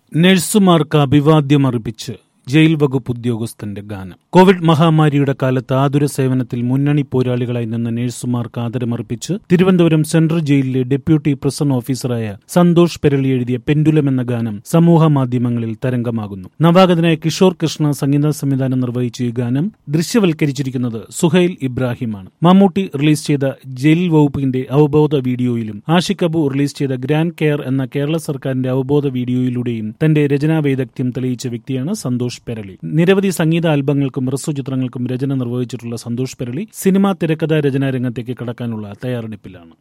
നഴ്സുമാർക്ക് അഭിവാദ്യമർപ്പിച്ച് jail വകുപ്പ് ഉദ്യോഗസ്ഥന്റെ ഗാനം കോവിഡ് മഹാമാരിയുടെ കാലത്ത് ആതുര സേവനത്തിൽ മുന്നണി പോരാളികളായി നിന്ന നഴ്സുമാർക്ക് ആദരമർപ്പിച്ച് തിരുവനന്തപുരം സെൻട്രൽ ജയിലിലെ ഡെപ്യൂട്ടി പ്രസൺ ഓഫീസറായ സന്തോഷ് പെരളി എഴുതിയ പെൻഡുലം എന്ന ഗാനം സമൂഹ മാധ്യമങ്ങളിൽ തരംഗമാകുന്നു നവാഗതനായ കിഷോർ കൃഷ്ണ സംഗീത സംവിധാനം നിർവഹിച്ച ഈ ഗാനം ദൃശ്യവൽക്കരിച്ചിരിക്കുന്നത് സുഹൈൽ ഇബ്രാഹിമാണ് മമ്മൂട്ടി റിലീസ് ചെയ്ത ജയിൽ വകുപ്പിന്റെ അവബോധ വീഡിയോയിലും ആഷിഖ് അബു റിലീസ് ചെയ്ത ഗ്രാൻഡ് കെയർ എന്ന കേരള സർക്കാരിന്റെ അവബോധ വീഡിയോയിലൂടെയും തന്റെ രചനാ വൈദഗ്ധ്യം തെളിയിച്ച വ്യക്തിയാണ് സന്തോഷ് പെരളി നിരവധി സംഗീത ആൽബങ്ങൾക്കും ഹ്രസ്വ ചിത്രങ്ങൾക്കും രചന നിർവഹിച്ചിട്ടുള്ള സന്തോഷ് പെരളി സിനിമാ തിരക്കഥാ രചനാ രംഗത്തേക്ക് കടക്കാനുള്ള തയ്യാറെടുപ്പിലാണ്